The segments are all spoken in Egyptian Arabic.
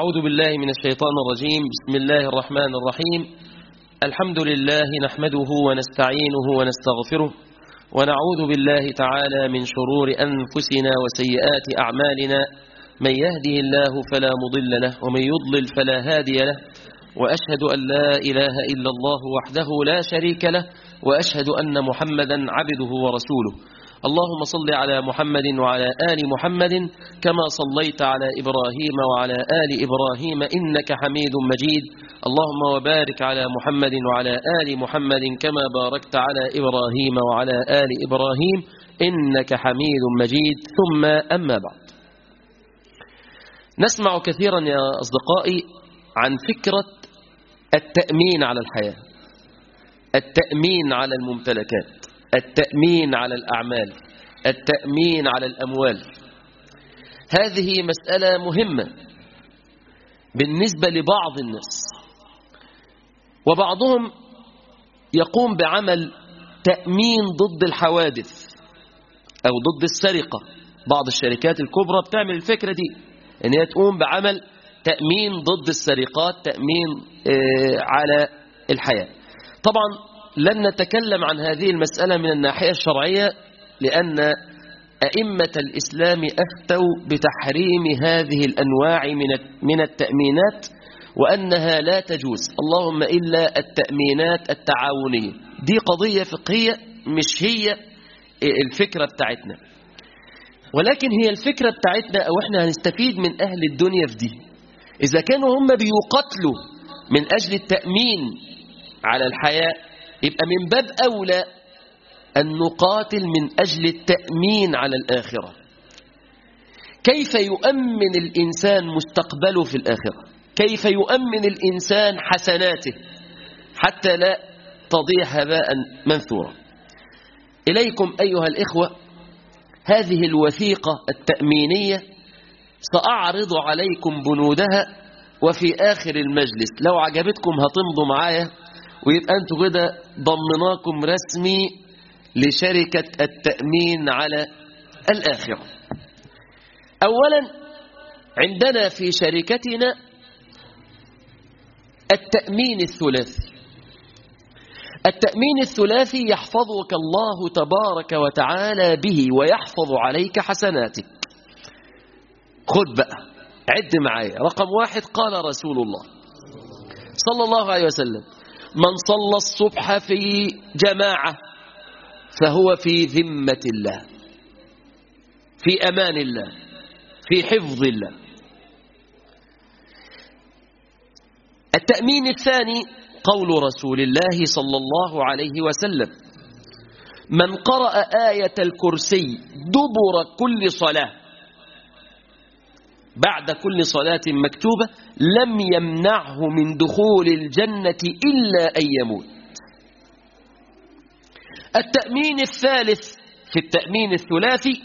أعوذ بالله من الشيطان الرجيم بسم الله الرحمن الرحيم الحمد لله نحمده ونستعينه ونستغفره ونعوذ بالله تعالى من شرور أنفسنا وسيئات أعمالنا من يهده الله فلا مضل له ومن يضلل فلا هادي له وأشهد أن لا إله إلا الله وحده لا شريك له وأشهد أن محمدا عبده ورسوله اللهم صل على محمد وعلى آل محمد كما صليت على إبراهيم وعلى آل إبراهيم إنك حميد مجيد اللهم وبارك على محمد وعلى آل محمد كما باركت على إبراهيم وعلى آل إبراهيم إنك حميد مجيد ثم أما بعد نسمع كثيرا يا أصدقائي عن فكرة التأمين على الحياة التأمين على الممتلكات التأمين على الأعمال التأمين على الأموال هذه مسألة مهمة بالنسبة لبعض الناس وبعضهم يقوم بعمل تأمين ضد الحوادث أو ضد السرقة بعض الشركات الكبرى بتعمل الفكرة دي ان هي تقوم بعمل تأمين ضد السرقات تأمين على الحياة طبعا لن نتكلم عن هذه المسألة من الناحية الشرعية لأن أئمة الإسلام أفتوا بتحريم هذه الأنواع من التأمينات وأنها لا تجوز اللهم إلا التأمينات التعاونية دي قضية فقهية مش هي الفكرة بتاعتنا ولكن هي الفكرة بتاعتنا أو إحنا هنستفيد من أهل الدنيا في دي إذا كانوا هم بيقتلوا من أجل التأمين على الحياة يبقى من باب أولى أن نقاتل من أجل التأمين على الآخرة كيف يؤمن الإنسان مستقبله في الآخرة كيف يؤمن الإنسان حسناته حتى لا تضيع هباء منثورا إليكم أيها الإخوة هذه الوثيقة التأمينية سأعرض عليكم بنودها وفي آخر المجلس لو عجبتكم هتمضوا معايا ويبقى أنتوا كده ضمناكم رسمي لشركة التأمين على الآخرة أولا عندنا في شركتنا التأمين الثلاثي التأمين الثلاثي يحفظك الله تبارك وتعالى به ويحفظ عليك حسناتك خد بقى عد معايا رقم واحد قال رسول الله صلى الله عليه وسلم من صلى الصبح في جماعة فهو في ذمة الله في أمان الله في حفظ الله التأمين الثاني قول رسول الله صلى الله عليه وسلم من قرأ آية الكرسي دبر كل صلاة بعد كل صلاة مكتوبة لم يمنعه من دخول الجنة إلا أن يموت التأمين الثالث في التأمين الثلاثي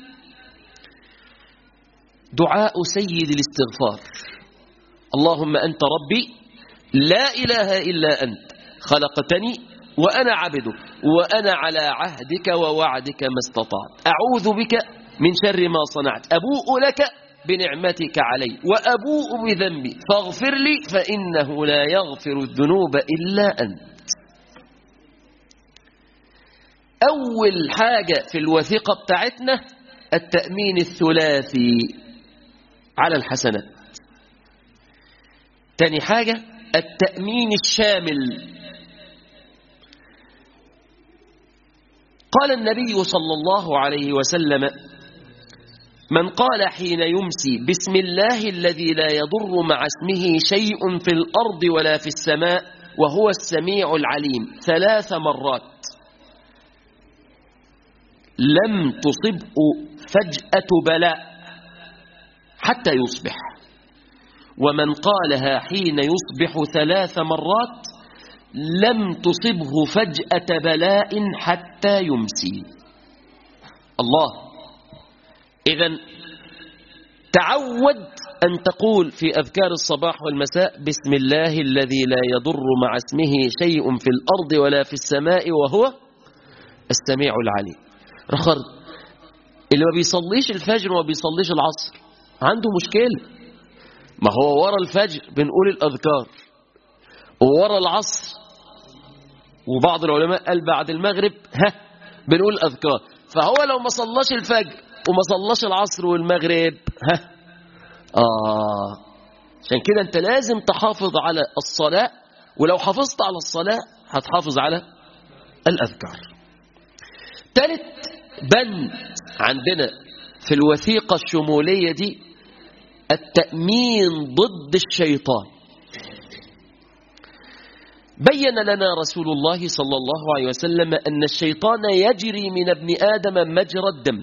دعاء سيد الاستغفار اللهم أنت ربي لا إله إلا أنت خلقتني وأنا عبدك وأنا على عهدك ووعدك ما استطعت أعوذ بك من شر ما صنعت أبوء لك بنعمتك علي وأبوء بذنبي فاغفر لي فإنه لا يغفر الذنوب إلا أنت أول حاجة في الوثيقة بتاعتنا التأمين الثلاثي على الحسنات تاني حاجة التأمين الشامل قال النبي صلى الله عليه وسلم من قال حين يمسي بسم الله الذي لا يضر مع اسمه شيء في الأرض ولا في السماء وهو السميع العليم ثلاث مرات لم تصبه فجأة بلاء حتى يصبح ومن قالها حين يصبح ثلاث مرات لم تصبه فجأة بلاء حتى يمسي الله إذا تعود أن تقول في أذكار الصباح والمساء بسم الله الذي لا يضر مع اسمه شيء في الأرض ولا في السماء وهو السميع العليم رخر اللي ما بيصليش الفجر وما بيصليش العصر عنده مشكلة ما هو ورا الفجر بنقول الأذكار وورا العصر وبعض العلماء قال بعد المغرب ها بنقول الأذكار فهو لو ما صلاش الفجر وما صلاش العصر والمغرب ها آه عشان كده أنت لازم تحافظ على الصلاة ولو حافظت على الصلاة هتحافظ على الأذكار ثالث بند عندنا في الوثيقة الشمولية دي التأمين ضد الشيطان بين لنا رسول الله صلى الله عليه وسلم أن الشيطان يجري من ابن آدم مجرى الدم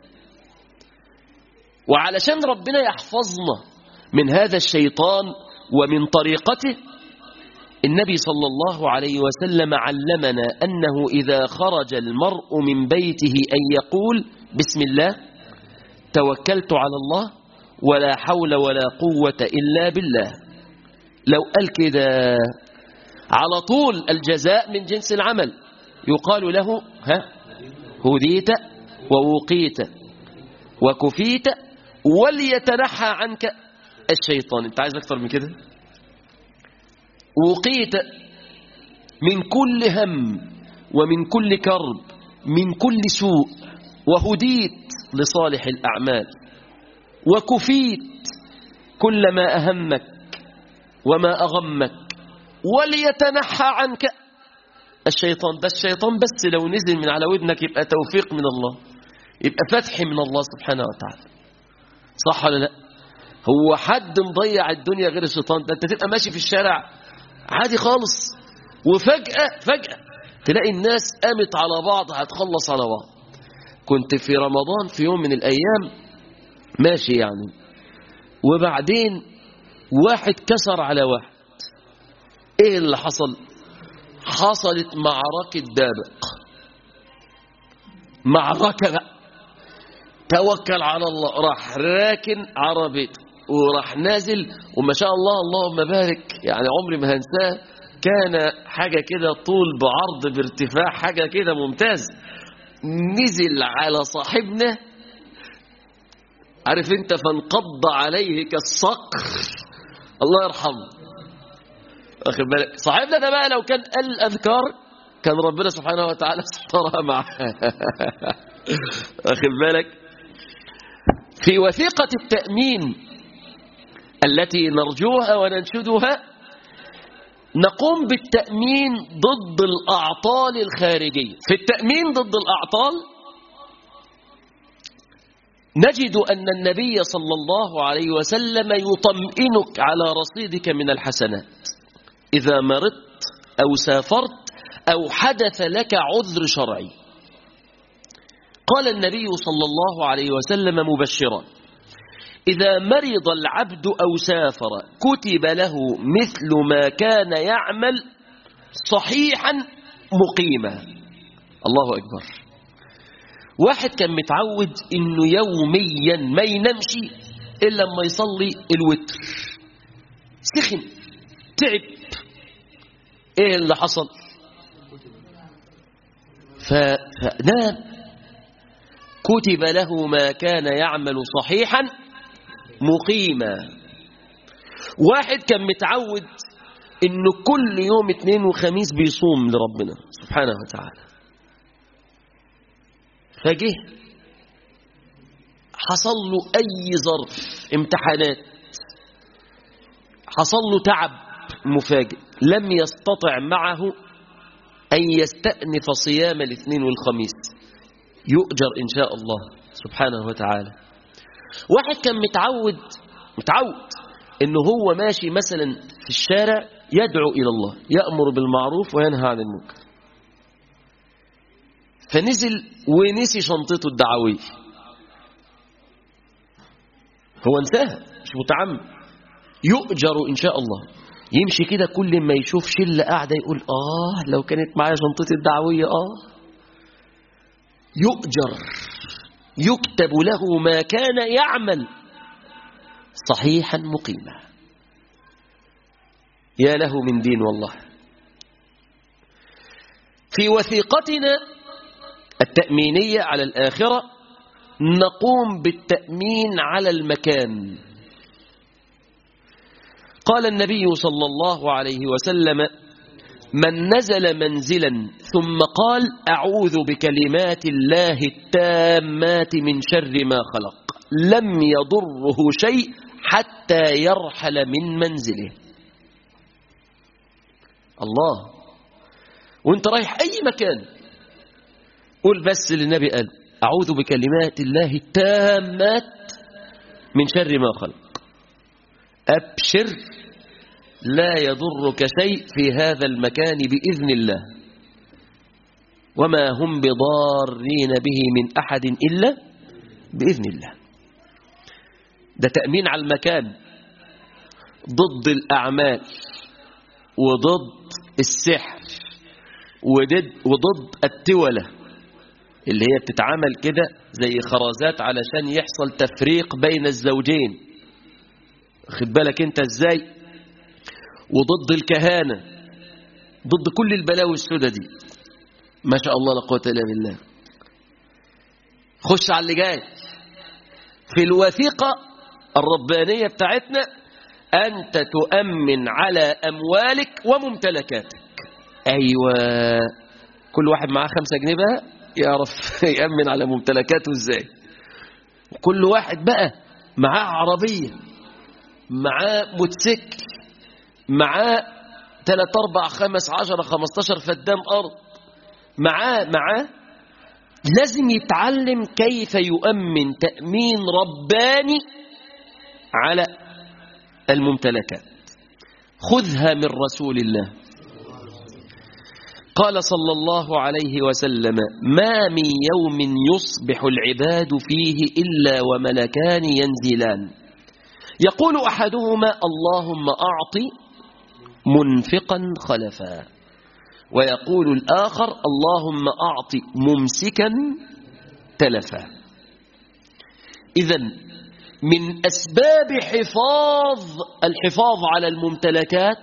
وعلشان ربنا يحفظنا من هذا الشيطان ومن طريقته النبي صلى الله عليه وسلم علمنا أنه إذا خرج المرء من بيته أن يقول بسم الله توكلت على الله ولا حول ولا قوة إلا بالله لو قال كده على طول الجزاء من جنس العمل يقال له ها هديت ووقيت وكفيت وليتنحى عنك الشيطان انت عايز اكتر من كده وقيت من كل هم ومن كل كرب من كل سوء وهديت لصالح الأعمال وكفيت كل ما أهمك وما أغمك وليتنحى عنك الشيطان ده الشيطان بس لو نزل من على ودنك يبقى توفيق من الله يبقى فتح من الله سبحانه وتعالى صح ولا لا هو حد مضيع الدنيا غير الشيطان ده انت تبقى ماشي في الشارع عادي خالص وفجأة فجأة تلاقي الناس قامت على بعض هتخلص على بعض كنت في رمضان في يوم من الأيام ماشي يعني وبعدين واحد كسر على واحد ايه اللي حصل حصلت معركة دابق معركة بقى توكل على الله راح راكن عربيته وراح نازل وما شاء الله اللهم بارك يعني عمري ما هنساه كان حاجة كده طول بعرض بارتفاع حاجة كده ممتاز نزل على صاحبنا عارف انت فانقض عليه كالصقر الله يرحمه واخد بالك صاحبنا ده بقى لو كان قال الاذكار كان ربنا سبحانه وتعالى استرها معاه واخد بالك في وثيقة التأمين التي نرجوها وننشدها نقوم بالتأمين ضد الأعطال الخارجية في التأمين ضد الأعطال نجد أن النبي صلى الله عليه وسلم يطمئنك على رصيدك من الحسنات إذا مرضت أو سافرت أو حدث لك عذر شرعي قال النبي صلى الله عليه وسلم مبشرا إذا مرض العبد أو سافر كتب له مثل ما كان يعمل صحيحا مقيما الله أكبر واحد كان متعود إنه يوميا ما ينامش إلا لما يصلي الوتر سخن تعب إيه اللي حصل فنام كتب له ما كان يعمل صحيحا مقيما واحد كان متعود انه كل يوم اثنين وخميس بيصوم لربنا سبحانه وتعالى فجه حصل له اي ظرف امتحانات حصل له تعب مفاجئ لم يستطع معه ان يستأنف صيام الاثنين والخميس يؤجر ان شاء الله سبحانه وتعالى واحد كان متعود متعود انه هو ماشي مثلا في الشارع يدعو الى الله يأمر بالمعروف وينهى عن المنكر فنزل ونسي شنطته الدعوية هو انساها مش متعمد يؤجر ان شاء الله يمشي كده كل ما يشوف شلة قاعدة يقول اه لو كانت معايا شنطتي الدعوية اه يؤجر يكتب له ما كان يعمل صحيحا مقيما يا له من دين والله في وثيقتنا التأمينية على الآخرة نقوم بالتأمين على المكان قال النبي صلى الله عليه وسلم من نزل منزلا ثم قال أعوذ بكلمات الله التامات من شر ما خلق لم يضره شيء حتى يرحل من منزله الله وانت رايح أي مكان قول بس للنبي قال أعوذ بكلمات الله التامات من شر ما خلق أبشر لا يضرك شيء في هذا المكان بإذن الله وما هم بضارين به من أحد إلا بإذن الله ده تأمين على المكان ضد الأعمال وضد السحر وضد, وضد التولة اللي هي بتتعامل كده زي خرازات علشان يحصل تفريق بين الزوجين خد بالك انت ازاي وضد الكهانة ضد كل البلاوي السودة دي ما شاء الله لا قوة إلا بالله خش على اللي جاي في الوثيقة الربانية بتاعتنا أنت تؤمن على أموالك وممتلكاتك أيوة كل واحد معاه خمسة جنيه بقى يعرف يأمن على ممتلكاته ازاي كل واحد بقى معاه عربية معاه موتوسيكل معاه 3 4 5 10 15 فدان أرض معاه معاه لازم يتعلم كيف يؤمن تأمين رباني على الممتلكات خذها من رسول الله قال صلى الله عليه وسلم ما من يوم يصبح العباد فيه إلا وملكان ينزلان يقول أحدهما اللهم أعط منفقا خلفا ويقول الآخر اللهم أعط ممسكا تلفا إذا من أسباب حفاظ الحفاظ على الممتلكات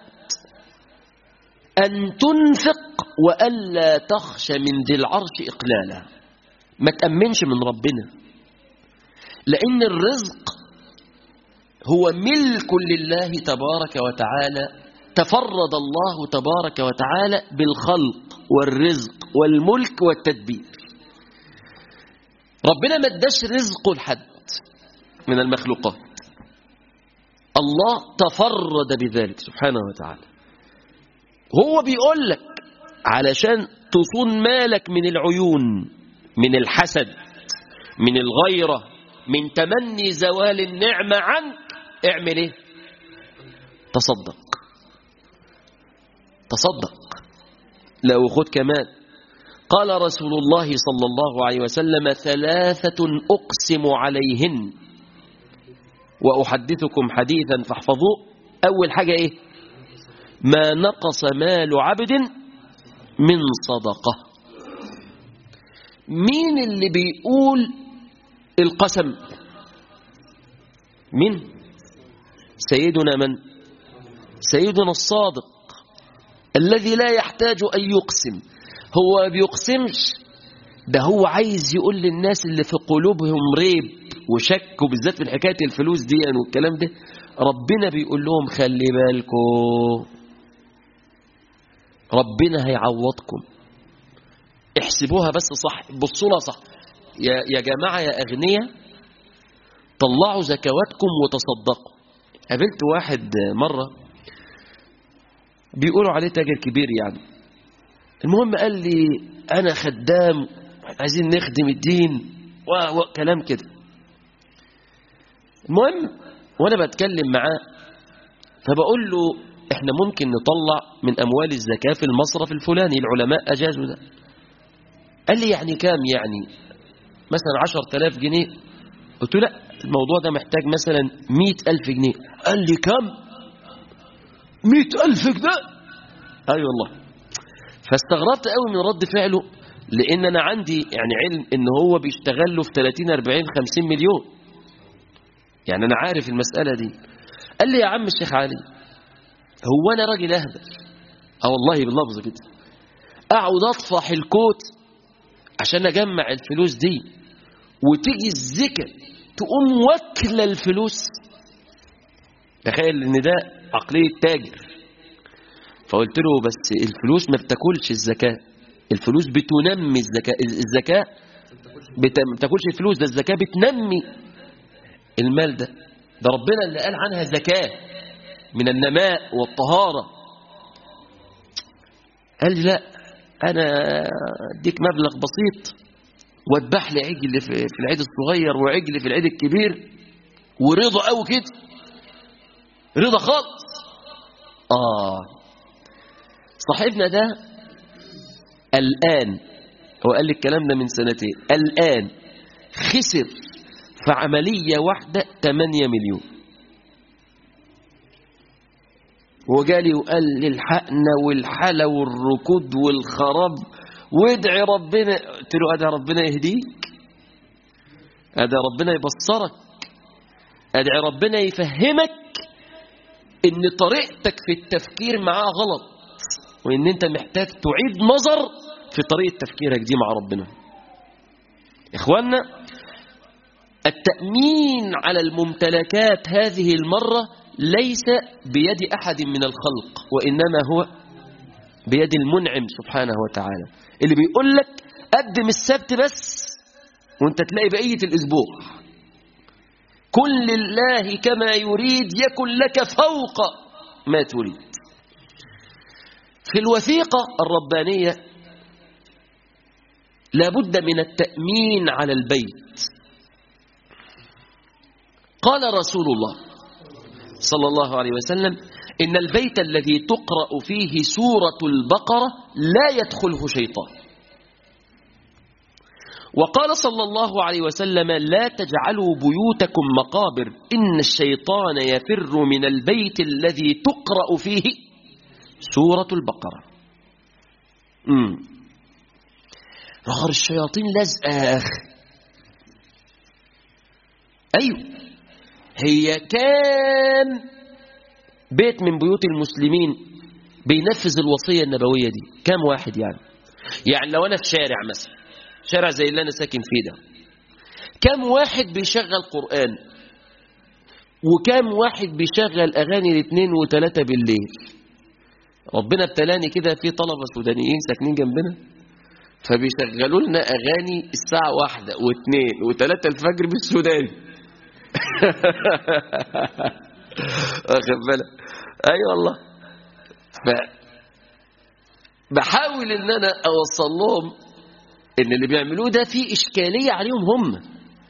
أن تنفق وألا تخش من ذي العرش إقلالا ما تأمنش من ربنا لأن الرزق هو ملك لله تبارك وتعالى تفرد الله تبارك وتعالى بالخلق والرزق والملك والتدبير ربنا ما اداش رزقه لحد من المخلوقات الله تفرد بذلك سبحانه وتعالى هو بيقول لك علشان تصون مالك من العيون من الحسد من الغيرة من تمني زوال النعمة عنك اعمل ايه تصدق تصدق لا خد كمان قال رسول الله صلى الله عليه وسلم ثلاثة أقسم عليهن وأحدثكم حديثا فاحفظوه أول حاجة إيه ما نقص مال عبد من صدقة مين اللي بيقول القسم مين سيدنا من سيدنا الصادق الذي لا يحتاج أن يقسم هو ما بيقسمش ده هو عايز يقول للناس اللي في قلوبهم ريب وشك وبالذات في حكاية الفلوس دي يعني والكلام ده ربنا بيقول لهم خلي بالكم ربنا هيعوضكم احسبوها بس صح بصوا لها صح يا يا جماعة يا أغنياء طلعوا زكواتكم وتصدقوا قابلت واحد مرة بيقولوا عليه تاجر كبير يعني المهم قال لي أنا خدام عايزين نخدم الدين وكلام كده المهم وأنا بتكلم معاه فبقول له احنا ممكن نطلع من أموال الزكاة في المصرف الفلاني العلماء أجازوا ده قال لي يعني كام يعني مثلا عشر تلاف جنيه قلت له لا الموضوع ده محتاج مثلا مئة ألف جنيه قال لي كم مئة ألف جنيه أي أيوة والله فاستغربت قوي من رد فعله لأن أنا عندي يعني علم إن هو بيشتغل له في 30 40 50 مليون يعني أنا عارف المسألة دي قال لي يا عم الشيخ علي هو أنا راجل أهبل أه والله باللفظ كده أقعد أطفح الكوت عشان أجمع الفلوس دي وتيجي الزكاة تقوم وكل الفلوس تخيل ان ده عقلية تاجر فقلت له بس الفلوس ما بتاكلش الزكاة الفلوس بتنمي الزكاة الزكاة بت- ما بتاكلش الفلوس ده الزكاة بتنمي المال ده ده ربنا اللي قال عنها زكاة من النماء والطهارة قال لي لا أنا أديك مبلغ بسيط واذبح لي عجل في في العيد الصغير وعجل في العيد الكبير ورضا قوي كده رضا خالص آه صاحبنا ده الآن هو قال لي الكلام ده من سنتين الآن خسر في عملية واحدة 8 مليون هو جالي وقال لي الحقنا والحلا والركود والخراب وادعي ربنا قلت له ادعي ربنا يهديك ادعي ربنا يبصرك ادعي ربنا يفهمك ان طريقتك في التفكير معاه غلط وان انت محتاج تعيد نظر في طريقة تفكيرك دي مع ربنا اخوانا التأمين على الممتلكات هذه المرة ليس بيد أحد من الخلق وإنما هو بيد المنعم سبحانه وتعالى اللي بيقول لك قدم السبت بس وانت تلاقي بقية الأسبوع كن لله كما يريد يكن لك فوق ما تريد في الوثيقة الربانية لابد من التأمين على البيت قال رسول الله صلى الله عليه وسلم إن البيت الذي تقرأ فيه سورة البقرة لا يدخله شيطان وقال صلى الله عليه وسلم لا تجعلوا بيوتكم مقابر إن الشيطان يفر من البيت الذي تقرأ فيه سورة البقرة امم رغر الشياطين لزقة يا أخي أيوه هي كام بيت من بيوت المسلمين بينفذ الوصية النبوية دي كام واحد يعني يعني لو أنا في شارع مثلا شارع زي اللي أنا ساكن فيه ده كام واحد بيشغل قرآن وكام واحد بيشغل أغاني الاثنين وثلاثة بالليل ربنا ابتلاني كده في طلبة سودانيين ساكنين جنبنا فبيشغلوا لنا أغاني الساعة واحدة واثنين وثلاثة الفجر بالسوداني واخد بالك اي أيوة والله ف بحاول ان انا اوصل لهم ان اللي بيعملوه ده فيه اشكاليه عليهم هم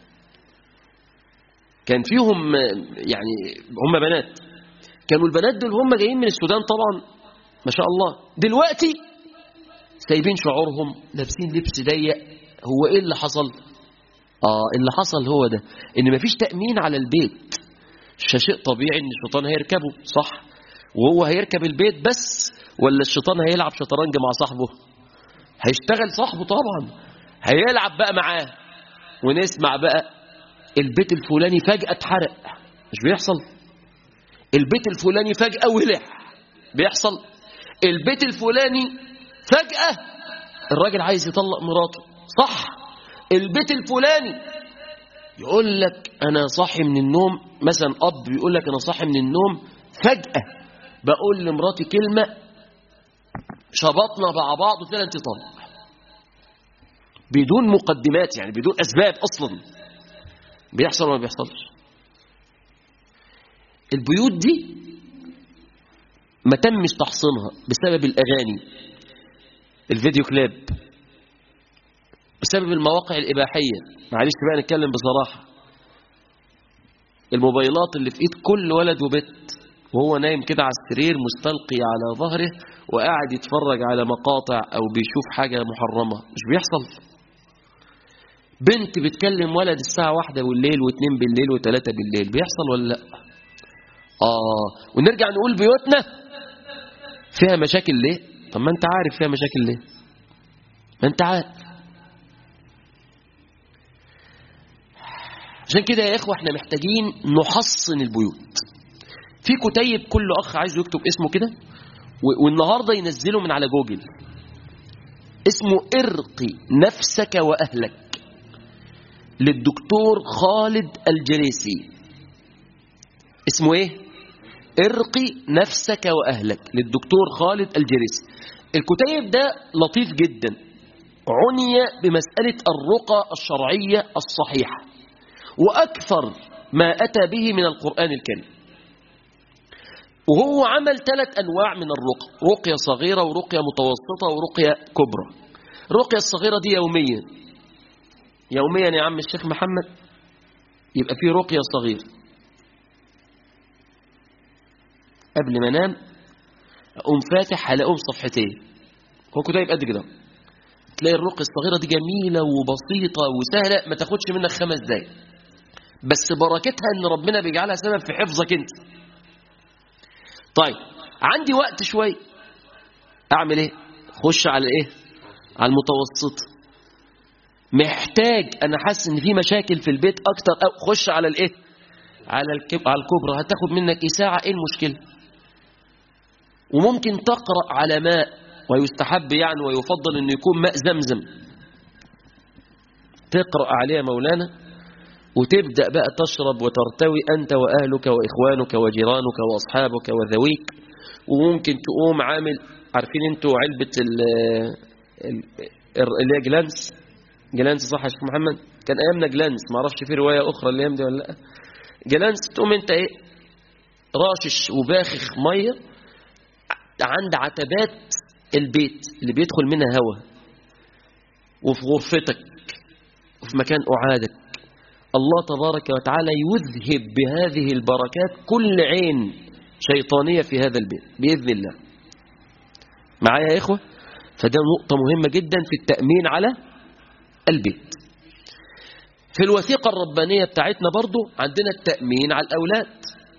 كان فيهم يعني هم بنات كانوا البنات دول هم جايين من السودان طبعا ما شاء الله دلوقتي سايبين شعورهم لابسين لبس ضيق هو ايه اللي حصل اه اللي حصل هو ده ان مفيش تامين على البيت شيء طبيعي ان الشيطان هيركبه صح وهو هيركب البيت بس ولا الشيطان هيلعب شطرنج مع صاحبه هيشتغل صاحبه طبعا هيلعب بقى معاه ونسمع بقى البيت الفلاني فجأة اتحرق مش بيحصل البيت الفلاني فجأة ولع بيحصل البيت الفلاني فجأة الراجل عايز يطلق مراته صح البيت الفلاني يقول لك أنا صاحي من النوم مثلا أب يقول لك أنا صاحي من النوم فجأة بقول لمراتي كلمة شبطنا مع بعض وقلت لها أنت طالق بدون مقدمات يعني بدون أسباب أصلا بيحصل ولا ما بيحصلش البيوت دي ما تمش تحصينها بسبب الأغاني الفيديو كليب بسبب المواقع الإباحية معلش بقى نتكلم بصراحة الموبايلات اللي في إيد كل ولد وبنت وهو نايم كده على السرير مستلقي على ظهره وقاعد يتفرج على مقاطع أو بيشوف حاجة محرمة مش بيحصل بنت بتكلم ولد الساعة واحدة بالليل واثنين بالليل وثلاثة بالليل بيحصل ولا لا آه ونرجع نقول بيوتنا فيها مشاكل ليه طب ما انت عارف فيها مشاكل ليه ما انت عارف عشان كده يا إخوة احنا محتاجين نحصن البيوت في كتيب كل أخ عايز يكتب اسمه كده والنهاردة ينزله من على جوجل اسمه ارقي نفسك وأهلك للدكتور خالد الجريسي اسمه ايه ارقي نفسك وأهلك للدكتور خالد الجريسي الكتيب ده لطيف جدا عني بمسألة الرقى الشرعية الصحيحة وأكثر ما أتى به من القرآن الكريم وهو عمل ثلاث أنواع من الرقى رقية صغيرة ورقية متوسطة ورقية كبرى الرقية الصغيرة دي يوميا يوميا يا عم الشيخ محمد يبقى في رقية صغيرة قبل ما انام اقوم فاتح هلاقيهم صفحتين هو كتاب قد كده تلاقي الرقية الصغيرة دي جميلة وبسيطة وسهلة ما تاخدش منك خمس دقايق بس بركتها ان ربنا بيجعلها سبب في حفظك انت طيب عندي وقت شوي اعمل ايه خش على ايه على المتوسط محتاج انا حاسس ان في مشاكل في البيت اكتر أو خش على الايه على الكب... على الكبرى هتاخد منك ايه ساعه ايه المشكله وممكن تقرا على ماء ويستحب يعني ويفضل انه يكون ماء زمزم تقرا عليه مولانا وتبدا بقى تشرب وترتوي انت واهلك واخوانك وجيرانك واصحابك وذويك وممكن تقوم عامل عارفين انتوا علبه ال اللي هي جلانس جلانس صح يا شيخ محمد كان ايامنا جلانس ما اعرفش في روايه اخرى الايام دي ولا لا جلانس تقوم انت ايه راشش وباخخ ميه عند عتبات البيت اللي بيدخل منها هواء وفي غرفتك وفي مكان قعادك الله تبارك وتعالى يذهب بهذه البركات كل عين شيطانية في هذا البيت بإذن الله معايا يا إخوة فده نقطة مهمة جدا في التأمين على البيت في الوثيقة الربانية بتاعتنا برضو عندنا التأمين على الأولاد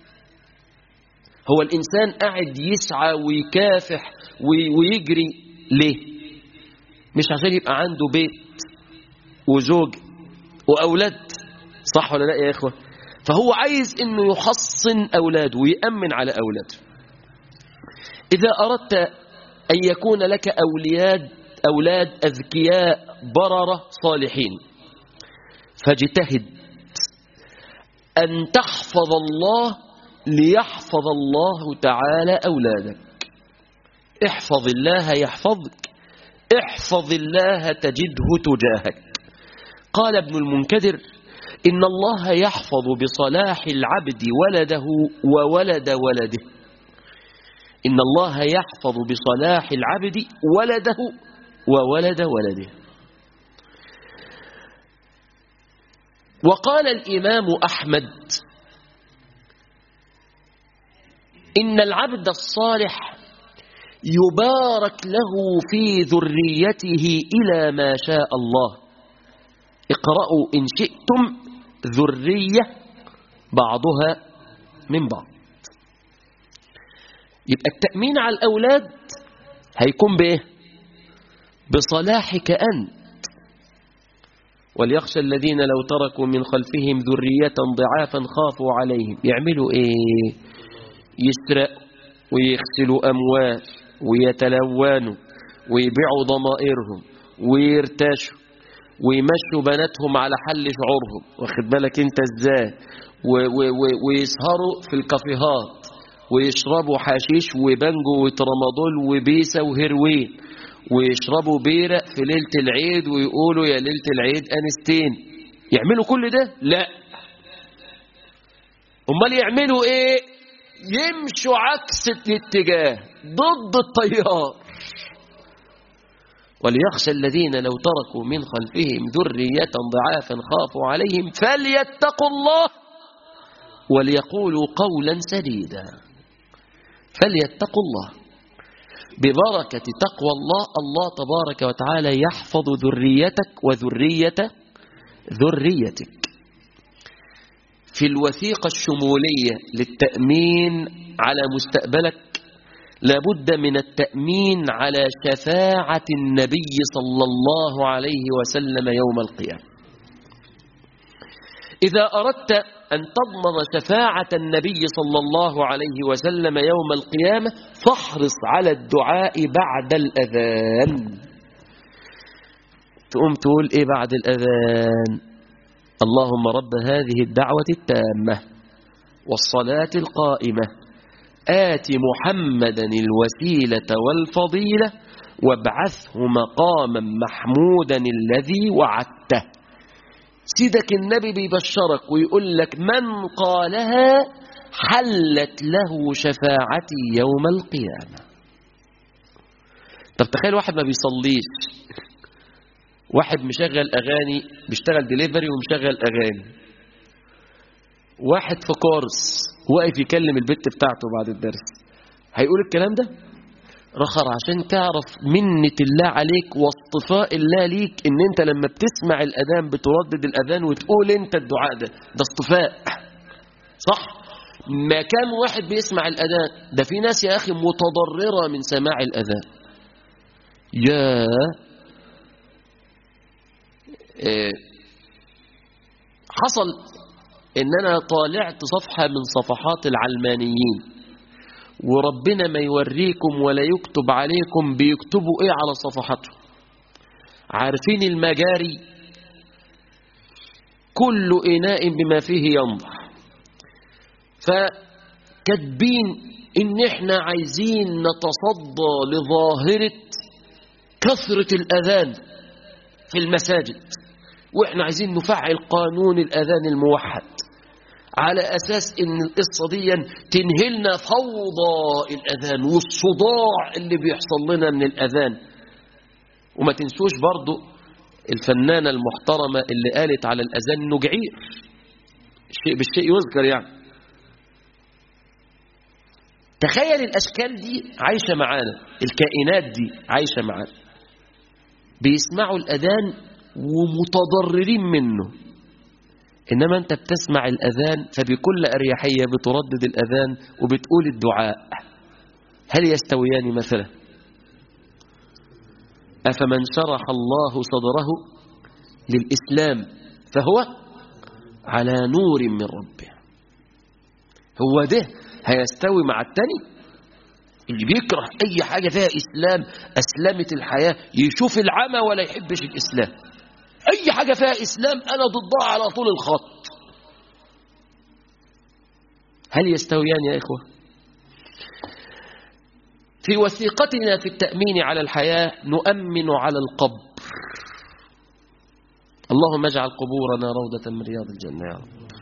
هو الإنسان قاعد يسعى ويكافح ويجري ليه مش عشان يبقى عنده بيت وزوج وأولاد صح ولا لا يا إخوة فهو عايز أنه يحصن أولاده ويأمن على أولاده إذا أردت أن يكون لك أولياد أولاد أذكياء بررة صالحين فاجتهد أن تحفظ الله ليحفظ الله تعالى أولادك احفظ الله يحفظك احفظ الله تجده تجاهك قال ابن المنكدر إن الله يحفظ بصلاح العبد ولده وولد ولده إن الله يحفظ بصلاح العبد ولده وولد ولده وقال الإمام أحمد إن العبد الصالح يبارك له في ذريته إلى ما شاء الله اقرأوا إن شئتم ذرية بعضها من بعض يبقى التأمين على الأولاد هيكون بإيه بصلاحك أنت وليخشى الذين لو تركوا من خلفهم ذرية ضعافا خافوا عليهم يعملوا إيه يسرقوا ويغسلوا أموال ويتلونوا ويبيعوا ضمائرهم ويرتشوا ويمشوا بناتهم على حل شعورهم واخد بالك انت ازاي ويسهروا في الكافيهات ويشربوا حشيش وبنجو وترامادول وبيسة وهيروين ويشربوا بيرة في ليلة العيد ويقولوا يا ليلة العيد أنستين يعملوا كل ده لا امال يعملوا ايه يمشوا عكس الاتجاه ضد التيار وليخشى الذين لو تركوا من خلفهم ذرية ضعافا خافوا عليهم فليتقوا الله وليقولوا قولا سديدا فليتقوا الله ببركة تقوى الله الله تبارك وتعالى يحفظ ذريتك وذرية ذريتك في الوثيقة الشمولية للتأمين على مستقبلك لابد من التأمين على شفاعة النبي صلى الله عليه وسلم يوم القيامة إذا أردت أن تضمن شفاعة النبي صلى الله عليه وسلم يوم القيامة فاحرص على الدعاء بعد الأذان تقوم تقول إيه بعد الأذان اللهم رب هذه الدعوة التامة والصلاة القائمة آت محمدا الوسيلة والفضيلة وابعثه مقاما محمودا الذي وعدته سيدك النبي بيبشرك ويقول لك من قالها حلت له شفاعتي يوم القيامة طب تخيل واحد ما بيصليش واحد مشغل أغاني بيشتغل ديليفري ومشغل أغاني واحد في كورس واقف يكلم البت بتاعته بعد الدرس هيقول الكلام ده رخر عشان تعرف منة الله عليك واصطفاء الله ليك ان انت لما بتسمع الاذان بتردد الاذان وتقول انت الدعاء ده ده اصطفاء صح ما كان واحد بيسمع الاذان ده في ناس يا اخي متضررة من سماع الاذان يا إيه حصل ان انا طالعت صفحة من صفحات العلمانيين وربنا ما يوريكم ولا يكتب عليكم بيكتبوا ايه على صفحاتهم عارفين المجاري كل اناء بما فيه ينضح فكاتبين ان احنا عايزين نتصدى لظاهرة كثرة الاذان في المساجد واحنا عايزين نفعل قانون الاذان الموحد على أساس إن القصة دي تنهلنا فوضى الأذان والصداع اللي بيحصل لنا من الأذان وما تنسوش برضو الفنانة المحترمة اللي قالت على الأذان إنه جعير الشيء بالشيء يذكر يعني تخيل الأشكال دي عايشة معانا الكائنات دي عايشة معانا بيسمعوا الأذان ومتضررين منه إنما أنت بتسمع الأذان فبكل أريحية بتردد الأذان وبتقول الدعاء هل يستويان مثلا أفمن شرح الله صدره للإسلام فهو على نور من ربه هو ده هيستوي مع التاني اللي بيكره أي حاجة فيها إسلام أسلمت الحياة يشوف العمى ولا يحبش الإسلام أي حاجة فيها إسلام أنا ضدها على طول الخط هل يستويان يا إخوة في وثيقتنا في التأمين على الحياة نؤمن على القبر اللهم اجعل قبورنا روضة من رياض الجنة يا رب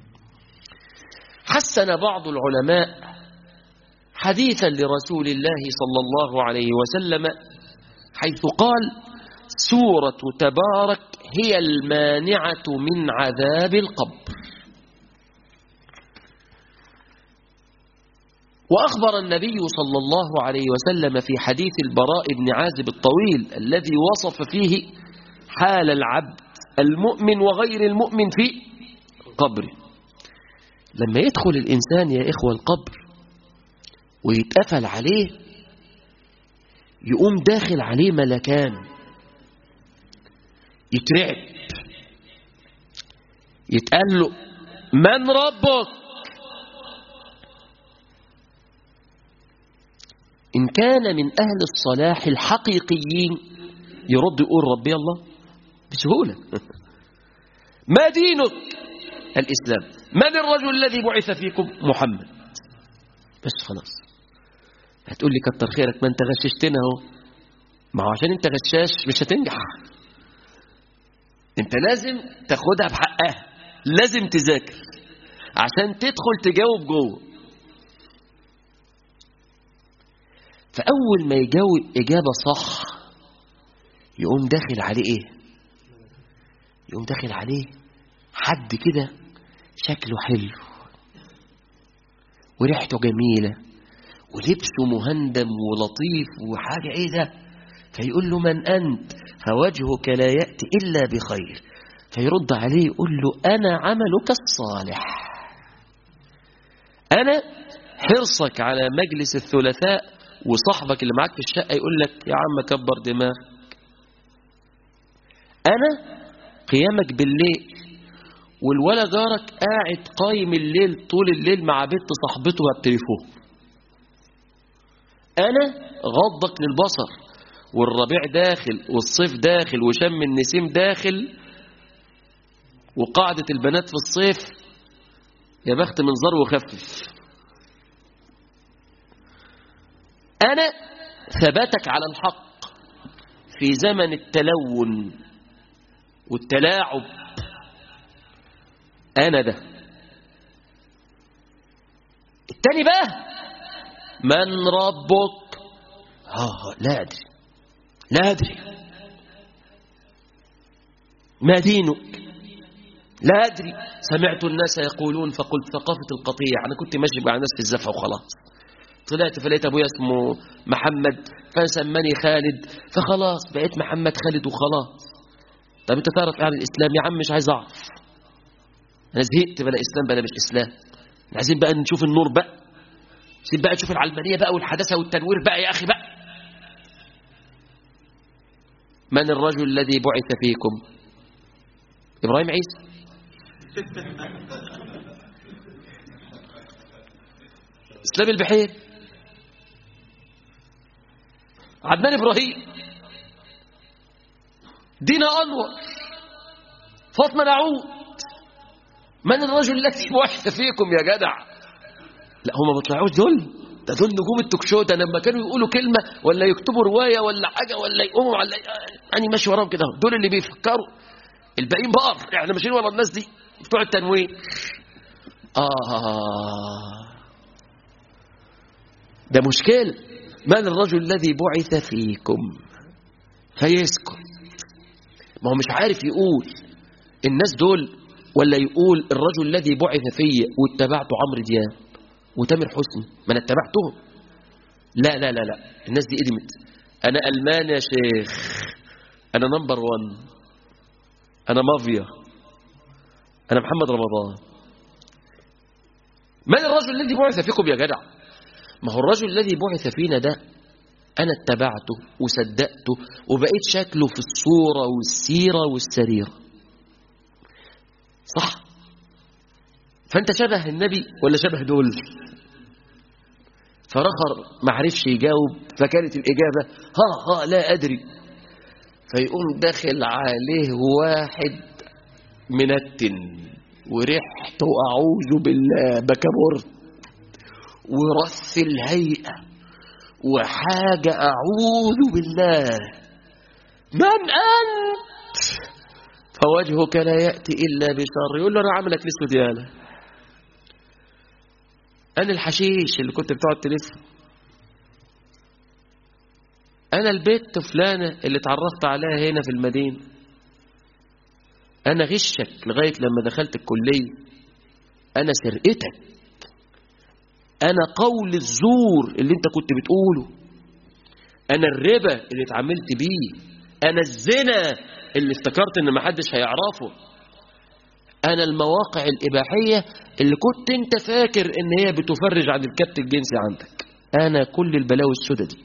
حسن بعض العلماء حديثا لرسول الله صلى الله عليه وسلم حيث قال سورة تبارك هي المانعة من عذاب القبر وأخبر النبي صلى الله عليه وسلم في حديث البراء بن عازب الطويل الذي وصف فيه حال العبد المؤمن وغير المؤمن في قبره لما يدخل الإنسان يا إخوة القبر ويتقفل عليه يقوم داخل عليه ملكان يترعب يتقال له من ربك إن كان من أهل الصلاح الحقيقيين يرد يقول ربي الله بسهولة ما دينك الإسلام من الرجل الذي بعث فيكم محمد بس خلاص هتقول لي كتر خيرك ما انت غششتنا اهو ما هو عشان انت غشاش مش هتنجح انت لازم تاخدها بحقها لازم تذاكر عشان تدخل تجاوب جوه فأول ما يجاوب إجابة صح يقوم داخل عليه إيه يقوم داخل عليه حد كده شكله حلو وريحته جميلة ولبسه مهندم ولطيف وحاجة إيه ده فيقول له من أنت فوجهك لا يأتي إلا بخير فيرد عليه يقول له أنا عملك الصالح أنا حرصك على مجلس الثلاثاء وصاحبك اللي معاك في الشقة يقول لك يا عم كبر دماغك أنا قيامك بالليل والولا جارك قاعد قايم الليل طول الليل مع بنت صاحبته بالتليفون أنا غضك للبصر والربيع داخل والصيف داخل وشم النسيم داخل وقاعدة البنات في الصيف يا بخت منظر وخفف أنا ثبتك على الحق في زمن التلون والتلاعب أنا ده التاني بقى من ربك آه لا أدري لا أدري ما دينك لا أدري سمعت الناس يقولون فقلت ثقافة القطيع أنا كنت ماشي مع الناس في الزفة وخلاص طلعت فلقيت أبويا اسمه محمد فسماني خالد فخلاص بقيت محمد خالد وخلاص طب أنت تعرف إيه عن الإسلام يا عم مش عايز أعرف أنا زهقت بلا إسلام بلا مش إسلام عايزين بقى نشوف النور بقى عايزين بقى نشوف العلمانية بقى والحداثة والتنوير بقى يا أخي بقى من الرجل الذي بعث فيكم إبراهيم عيسى إسلام البحير عدنان إبراهيم دينا أنور فاطمة نعود من الرجل الذي بعث فيكم يا جدع لا هم ما طلعوش دول ده دول نجوم التوكشو ده لما كانوا يقولوا كلمة ولا يكتبوا رواية ولا حاجة ولا يقوموا على أنا ماشي وراهم كده دول اللي بيفكروا الباقيين بقر احنا ماشيين ورا الناس دي بتوع التنوير آه ده مشكلة من الرجل الذي بعث فيكم فيسكت ما هو مش عارف يقول الناس دول ولا يقول الرجل الذي بعث فيا واتبعت عمرو دياب وتامر حسني ما انا اتبعتهم لا لا لا لا الناس دي قدمت انا المان يا شيخ انا نمبر 1 انا مافيا انا محمد رمضان من الرجل الذي بعث فيكم يا جدع ما هو الرجل الذي بعث فينا ده انا اتبعته وصدقته وبقيت شكله في الصوره والسيره والسريره صح فانت شبه النبي ولا شبه دول فرخر ما عرفش يجاوب فكانت الإجابة ها ها لا أدري فيقوم داخل عليه واحد منتن وريحته أعوذ بالله بكبرت ورث الهيئة وحاجة أعوذ بالله من أنت فوجهك لا يأتي إلا بشر يقول له أنا عاملك لسه ديالة أنا الحشيش اللي كنت بتقعد تلف أنا البيت فلانة اللي اتعرفت عليها هنا في المدينة أنا غشك لغاية لما دخلت الكلية أنا سرقتك أنا قول الزور اللي أنت كنت بتقوله أنا الربا اللي اتعاملت بيه أنا الزنا اللي افتكرت إن محدش هيعرفه أنا المواقع الإباحية اللي كنت أنت فاكر إن هي بتفرج عن الكبت الجنسي عندك أنا كل البلاوي السودة دي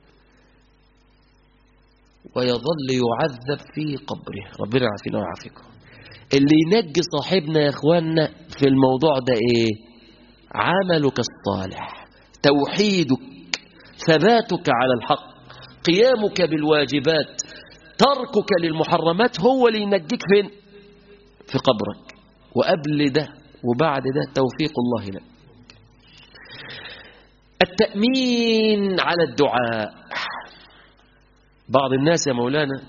ويظل يعذب في قبره ربنا يعافينا ويعافيكم اللي ينجي صاحبنا يا اخوانا في الموضوع ده ايه عملك الصالح توحيدك ثباتك على الحق قيامك بالواجبات تركك للمحرمات هو اللي ينجيك فين في قبرك وقبل ده وبعد ده توفيق الله لك التأمين على الدعاء بعض الناس يا مولانا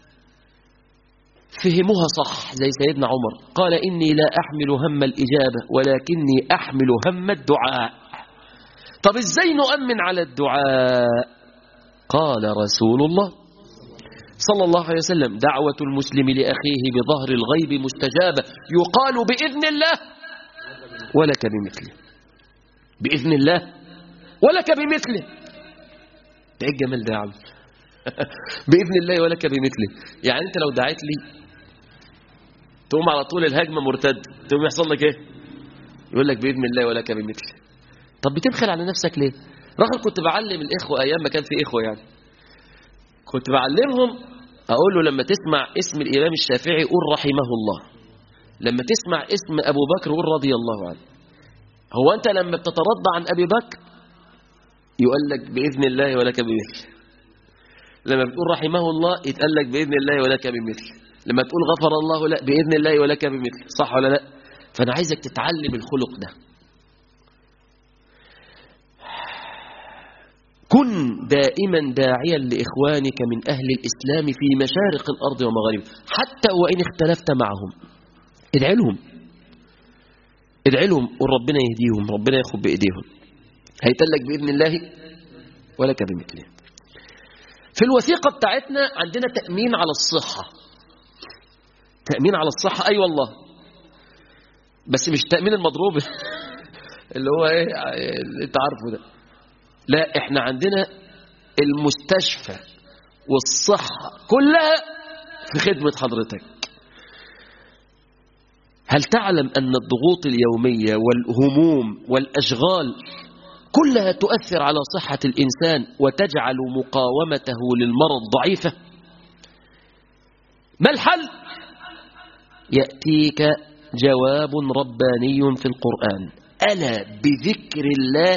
فهموها صح زي سيدنا عمر قال إني لا أحمل هم الإجابة ولكني أحمل هم الدعاء طب إزاي نؤمن على الدعاء قال رسول الله صلى الله عليه وسلم دعوة المسلم لأخيه بظهر الغيب مستجابة يقال بإذن الله ولك بمثله بإذن الله ولك بمثله ده ايه الجمال ده يا عم بإذن الله ولك بمثله يعني أنت لو دعيت لي تقوم على طول الهجمة مرتد تقوم يحصل لك إيه يقول لك بإذن الله ولك بمثله طب بتبخل على نفسك ليه رغم كنت بعلم الإخوة أيام ما كان في إخوة يعني كنت بعلمهم أقول له لما تسمع اسم الإمام الشافعي قول رحمه الله لما تسمع اسم أبو بكر قول رضي الله عنه هو أنت لما بتترضى عن أبي بكر يقول لك بإذن الله ولك بمثله لما بتقول رحمه الله يتقال لك بإذن الله ولك بمثله لما تقول غفر الله لا بإذن الله ولك بمثله صح ولا لا فأنا عايزك تتعلم الخلق ده كن دائما داعيا لإخوانك من أهل الإسلام في مشارق الأرض ومغاربها حتى وإن اختلفت معهم ادعي لهم ادعي لهم وربنا يهديهم ربنا ياخد بإيديهم هيتلك بإذن الله ولك بمثله في الوثيقة بتاعتنا عندنا تأمين على الصحة تأمين على الصحة أي أيوة والله بس مش تأمين المضروب اللي هو ايه اللي انت عارفه ده لا احنا عندنا المستشفى والصحة كلها في خدمة حضرتك هل تعلم أن الضغوط اليومية والهموم والأشغال كلها تؤثر على صحة الإنسان وتجعل مقاومته للمرض ضعيفة ما الحل يأتيك جواب رباني في القرآن ألا بذكر الله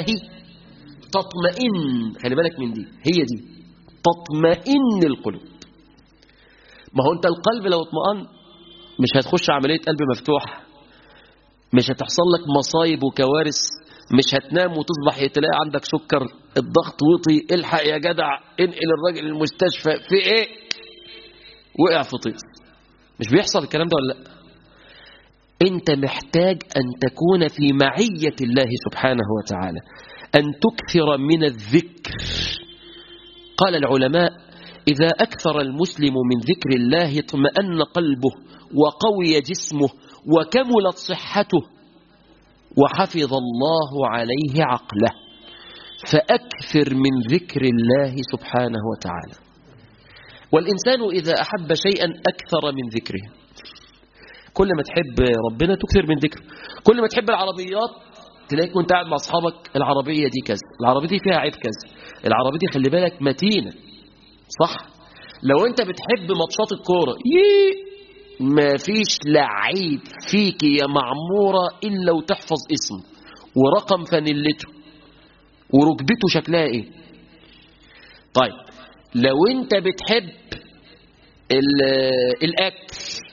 تطمئن خلي بالك من دي هي دي تطمئن القلوب ما هو انت القلب لو اطمئن مش هتخش عملية قلب مفتوح مش هتحصل لك مصايب وكوارث مش هتنام وتصبح تلاقي عندك سكر الضغط وطي الحق يا جدع انقل الراجل المستشفى في ايه وقع في طيس مش بيحصل الكلام ده ولا لا انت محتاج ان تكون في معية الله سبحانه وتعالى ان تكثر من الذكر قال العلماء إذا أكثر المسلم من ذكر الله اطمأن قلبه وقوي جسمه وكملت صحته وحفظ الله عليه عقله فأكثر من ذكر الله سبحانه وتعالى والإنسان إذا أحب شيئا أكثر من ذكره كل ما تحب ربنا تكثر من ذكره كل ما تحب العربيات تلاقيك وانت قاعد مع اصحابك العربيه دي كذا العربيه دي فيها عيب كذا العربيه دي خلي بالك متينه صح لو انت بتحب ماتشات الكوره يي ما فيش لعيب فيك يا معموره الا وتحفظ اسمه ورقم فانيلته وركبته شكلها ايه طيب لو انت بتحب الاكل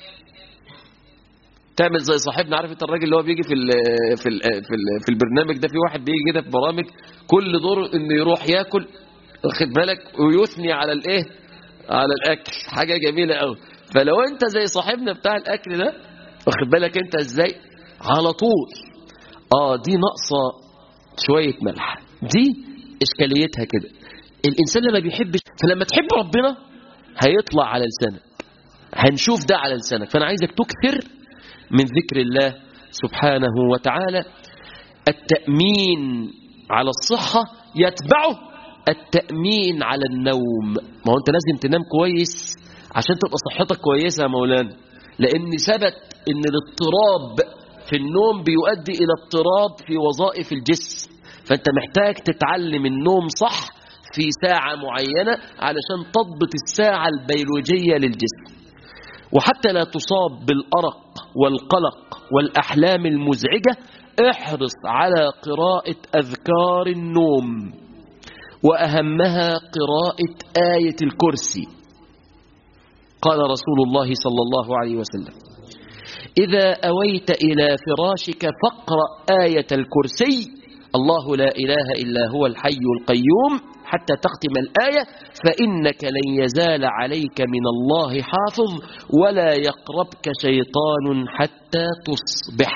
تعمل زي صاحبنا عارف انت الراجل اللي هو بيجي في ال في ال في, ال في البرنامج ده في واحد بيجي كده في برامج كل دور انه يروح ياكل واخد بالك ويثني على الايه على الاكل حاجه جميله قوي فلو انت زي صاحبنا بتاع الاكل ده واخد بالك انت ازاي على طول اه دي ناقصه شويه ملح دي اشكاليتها كده الانسان لما بيحبش فلما تحب ربنا هيطلع على لسانك هنشوف ده على لسانك فانا عايزك تكثر من ذكر الله سبحانه وتعالى التأمين على الصحة يتبعه التأمين على النوم ما هو أنت لازم تنام كويس عشان تبقى صحتك كويسة يا مولانا لأن ثبت أن الاضطراب في النوم بيؤدي إلى اضطراب في وظائف الجسم فأنت محتاج تتعلم النوم صح في ساعة معينة علشان تضبط الساعة البيولوجية للجسم وحتى لا تصاب بالأرق والقلق والأحلام المزعجة احرص على قراءة أذكار النوم وأهمها قراءة آية الكرسي قال رسول الله صلى الله عليه وسلم إذا أويت إلى فراشك فاقرأ آية الكرسي الله لا إله إلا هو الحي القيوم حتى تختم الآية فإنك لن يزال عليك من الله حافظ ولا يقربك شيطان حتى تصبح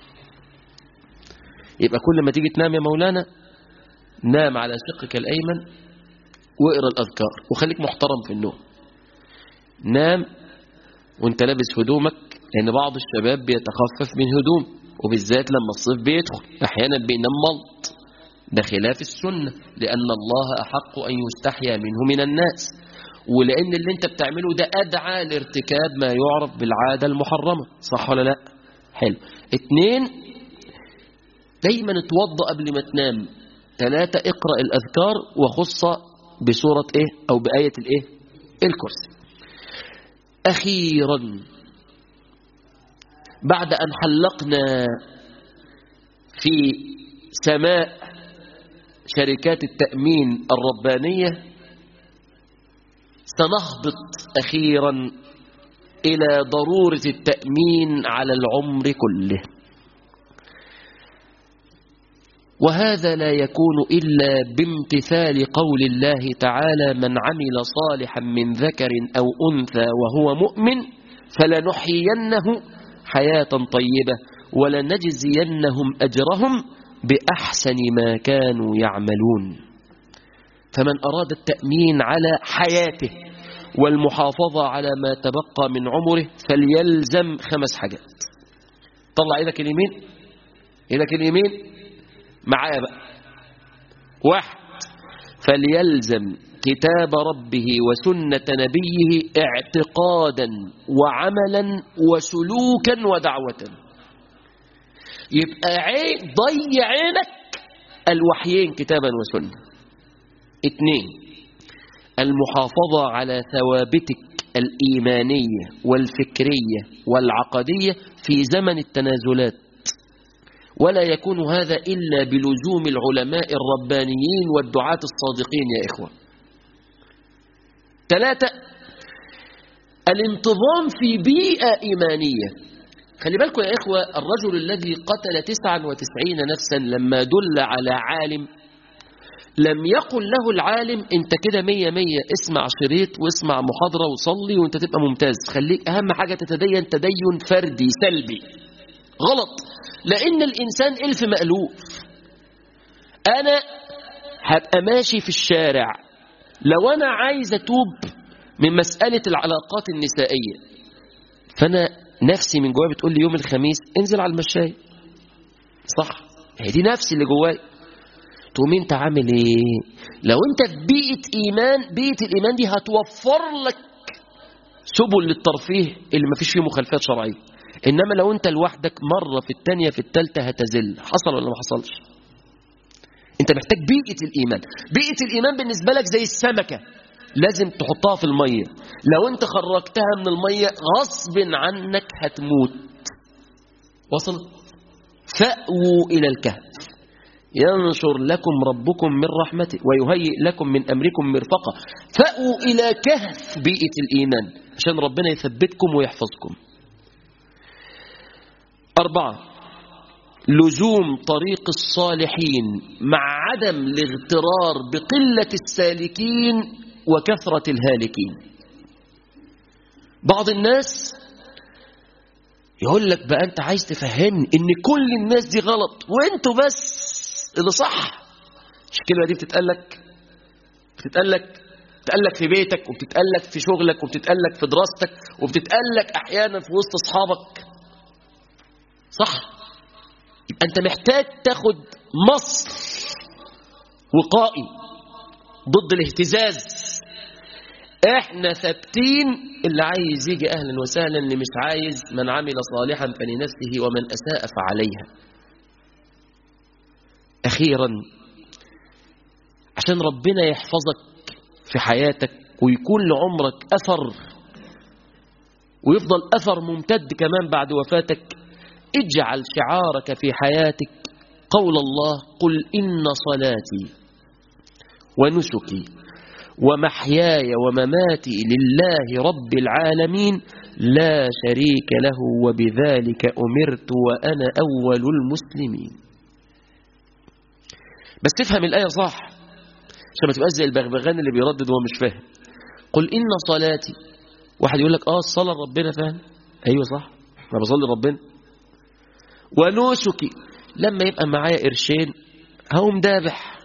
يبقى كل ما تيجي تنام يا مولانا نام على شقك الأيمن واقرأ الأذكار وخليك محترم في النوم نام وانت لابس هدومك لأن بعض الشباب بيتخفف من هدوم وبالذات لما الصيف بيدخل أحيانا بينام ملط ده خلاف السنة لأن الله أحق أن يستحيا منه من الناس ولأن اللي انت بتعمله ده أدعى لارتكاب ما يعرف بالعادة المحرمة صح ولا لا حلو اتنين دايما اتوضى قبل ما تنام ثلاثة اقرأ الأذكار وخص بسورة ايه أو بآية الايه الكرسي أخيرا بعد أن حلقنا في سماء شركات التأمين الربانية سنهبط أخيرا إلى ضرورة التأمين على العمر كله وهذا لا يكون إلا بامتثال قول الله تعالى من عمل صالحا من ذكر أو أنثى وهو مؤمن فلنحيينه حياة طيبة ولنجزينهم أجرهم بأحسن ما كانوا يعملون فمن أراد التأمين على حياته والمحافظة على ما تبقى من عمره فليلزم خمس حاجات طلع ايدك اليمين ايدك اليمين معايا بقى واحد فليلزم كتاب ربه وسنة نبيه اعتقادا وعملا وسلوكا ودعوة يبقى عين ضي عينك الوحيين كتابا وسنة اثنين المحافظة على ثوابتك الإيمانية والفكرية والعقدية في زمن التنازلات ولا يكون هذا إلا بلزوم العلماء الربانيين والدعاة الصادقين يا إخوة ثلاثة الانتظام في بيئة إيمانية خلي بالكم يا إخوة الرجل الذي قتل تسعا وتسعين نفسا لما دل على عالم لم يقل له العالم انت كده مية مية اسمع شريط واسمع محاضرة وصلي وانت تبقى ممتاز خليك اهم حاجة تتدين تدين فردي سلبي غلط لان الانسان الف مألوف انا هبقى ماشي في الشارع لو انا عايز اتوب من مسألة العلاقات النسائية فانا نفسي من جوايا بتقول لي يوم الخميس انزل على المشاية صح هي دي نفسي اللي جوايا تقوم انت عامل ايه لو انت في بيئة ايمان بيئة الايمان دي هتوفر لك سبل للترفيه اللي ما فيش فيه مخالفات شرعية انما لو انت لوحدك مرة في التانية في التالتة هتزل حصل ولا ما حصلش انت محتاج بيئة الايمان بيئة الايمان بالنسبة لك زي السمكة لازم تحطها في المية لو انت خرجتها من المية غصب عنك هتموت وصل فأووا إلى الكهف ينشر لكم ربكم من رحمته ويهيئ لكم من أمركم مرفقة فأووا إلى كهف بيئة الإيمان عشان ربنا يثبتكم ويحفظكم أربعة لزوم طريق الصالحين مع عدم الاغترار بقلة السالكين وكثرة الهالكين بعض الناس يقول لك بقى أنت عايز تفهمني إن كل الناس دي غلط وأنتوا بس اللي صح مش الكلمة دي بتتقالك بتتقالك بتتقالك في بيتك وبتتقالك في شغلك وبتتقالك في دراستك وبتتقالك أحيانا في وسط أصحابك صح يبقى أنت محتاج تاخد مصر وقائي ضد الاهتزاز احنا ثابتين اللي عايز يجي اهلا وسهلا اللي مش عايز من عمل صالحا فلنفسه ومن اساء فعليها اخيرا عشان ربنا يحفظك في حياتك ويكون لعمرك اثر ويفضل اثر ممتد كمان بعد وفاتك اجعل شعارك في حياتك قول الله قل ان صلاتي ونسكي ومحياي ومماتي لله رب العالمين لا شريك له وبذلك أمرت وأنا أول المسلمين بس تفهم الآية صح عشان ما تبقاش زي البغبغان اللي بيردد وهو مش فاهم قل إن صلاتي واحد يقول لك آه الصلاة ربنا فاهم أيوة صح أنا بصلي ربنا ونسكي لما يبقى معايا قرشين هقوم دابح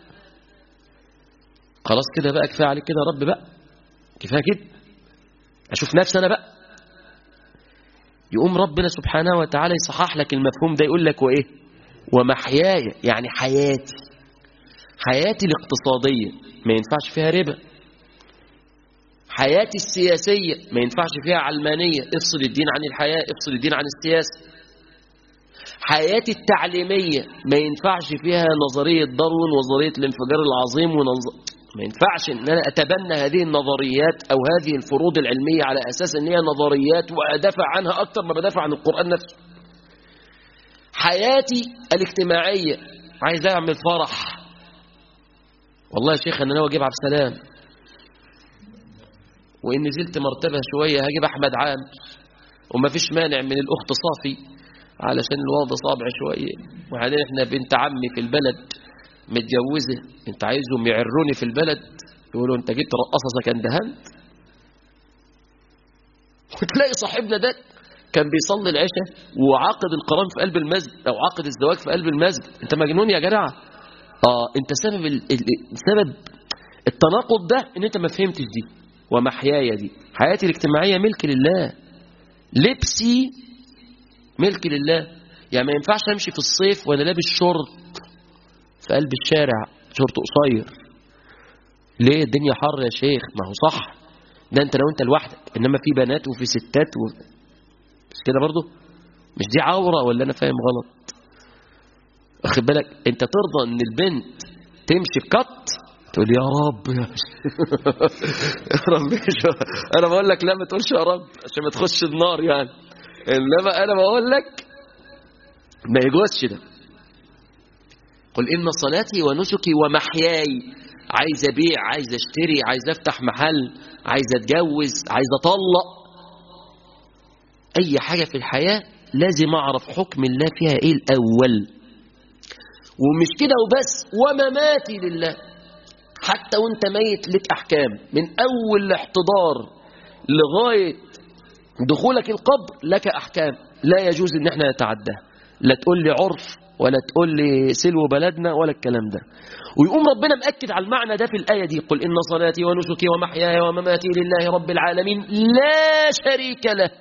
خلاص كده بقى كفايه عليك كده يا رب بقى كفايه كده اشوف نفسي انا بقى يقوم ربنا سبحانه وتعالى يصحح لك المفهوم ده يقول لك وايه ومحياي يعني حياتي حياتي الاقتصاديه ما ينفعش فيها ربا حياتي السياسيه ما ينفعش فيها علمانيه افصل الدين عن الحياه افصل الدين عن السياسه حياتي التعليميه ما ينفعش فيها نظريه داروين ونظريه الانفجار العظيم ونظ... ما ينفعش ان انا اتبنى هذه النظريات او هذه الفروض العلميه على اساس ان هي نظريات وادافع عنها اكتر ما بدافع عن القران نفسه حياتي الاجتماعيه عايز اعمل فرح والله يا شيخ انا ناوي اجيب عبد السلام وان نزلت مرتبه شويه هجيب احمد عام وما فيش مانع من الاخت صافي علشان الوضع صعب شوية وبعدين احنا بنت عمي في البلد متجوزة انت عايزهم يعروني في البلد يقولوا انت جبت رقصة سكن دهنت وتلاقي صاحبنا ده كان بيصلي العشاء وعقد القران في قلب المسجد او عقد الزواج في قلب المسجد انت مجنون يا جدع اه انت سبب ال... ال... سبب التناقض ده ان انت ما فهمتش دي ومحياي دي حياتي الاجتماعيه ملك لله لبسي ملك لله يعني ما ينفعش امشي في الصيف وانا لابس شورت في قلب الشارع شورت قصير ليه الدنيا حر يا شيخ ما هو صح ده انت لو انت لوحدك انما في بنات وفي ستات و... مش كده برضه مش دي عورة ولا انا فاهم غلط واخد بالك انت ترضى ان البنت تمشي بكت تقول يا رب يا يا رب انا بقول لك لا ما تقولش يا رب عشان ما تخش النار يعني انما انا بقول لك ما يجوزش ده قل ان صلاتي ونسكي ومحياي عايز ابيع عايز اشتري عايز افتح محل عايز اتجوز عايز اطلق اي حاجه في الحياه لازم اعرف حكم الله فيها ايه الاول ومش كده وبس ومماتي لله حتى وانت ميت لك احكام من اول الاحتضار لغايه دخولك القبر لك احكام لا يجوز ان احنا نتعداها لا تقول لي عرف ولا تقول لي سلو بلدنا ولا الكلام ده ويقوم ربنا مأكد على المعنى ده في الآية دي قل إن صلاتي ونسكي ومحياي ومماتي لله رب العالمين لا شريك له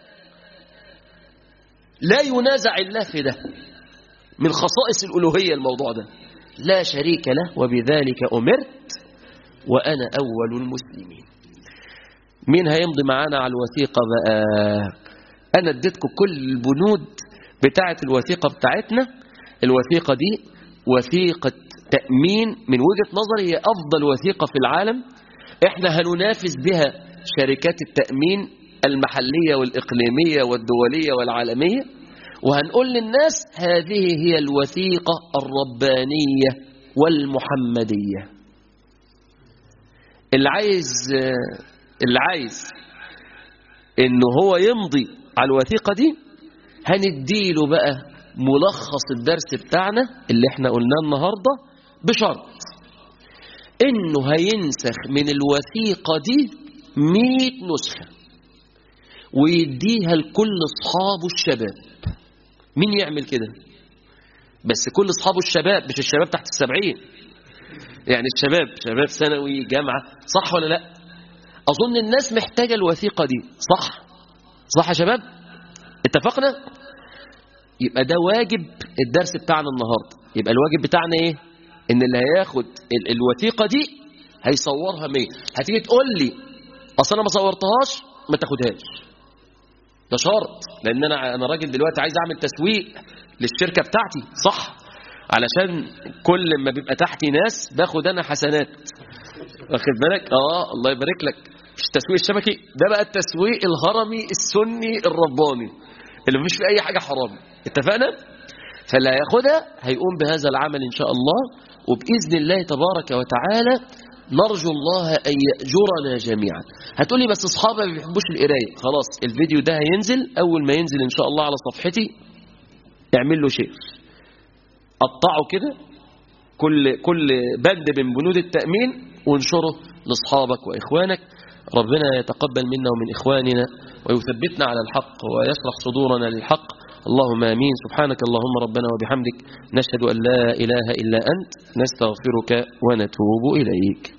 لا ينازع الله في ده من خصائص الألوهية الموضوع ده لا شريك له وبذلك أمرت وأنا أول المسلمين مين هيمضي معانا على الوثيقة بقى أنا اديتكم كل البنود بتاعة الوثيقة بتاعتنا الوثيقة دي وثيقة تأمين من وجهة نظري هي أفضل وثيقة في العالم احنا هننافس بها شركات التأمين المحلية والإقليمية والدولية والعالمية وهنقول للناس هذه هي الوثيقة الربانية والمحمدية اللي عايز اللي عايز انه هو يمضي على الوثيقة دي هنديله بقى ملخص الدرس بتاعنا اللي احنا قلناه النهاردة بشرط انه هينسخ من الوثيقة دي مئة نسخة ويديها لكل اصحابه الشباب مين يعمل كده بس كل اصحابه الشباب مش الشباب تحت السبعين يعني الشباب شباب ثانوي جامعة صح ولا لا اظن الناس محتاجة الوثيقة دي صح صح يا شباب اتفقنا يبقى ده واجب الدرس بتاعنا النهاردة يبقى الواجب بتاعنا ايه ان اللي هياخد ال الوثيقة دي هيصورها مية هتيجي تقول لي اصل انا ما صورتهاش ما تاخدهاش ده شرط لان انا انا راجل دلوقتي عايز اعمل تسويق للشركه بتاعتي صح علشان كل ما بيبقى تحتي ناس باخد انا حسنات واخد بالك اه الله يبارك لك مش التسويق الشبكي ده بقى التسويق الهرمي السني الرباني اللي مفيش فيه اي حاجه حرام اتفقنا فاللي هياخدها هيقوم بهذا العمل ان شاء الله وباذن الله تبارك وتعالى نرجو الله أن يأجرنا جميعا هتقولي بس أصحابي ما بيحبوش القراية خلاص الفيديو ده هينزل أول ما ينزل إن شاء الله على صفحتي اعمل له شير قطعه كده كل كل بند من بنود التأمين وانشره لأصحابك وإخوانك ربنا يتقبل منا ومن إخواننا ويثبتنا على الحق ويشرح صدورنا للحق اللهم آمين سبحانك اللهم ربنا وبحمدك نشهد أن لا إله إلا أنت نستغفرك ونتوب إليك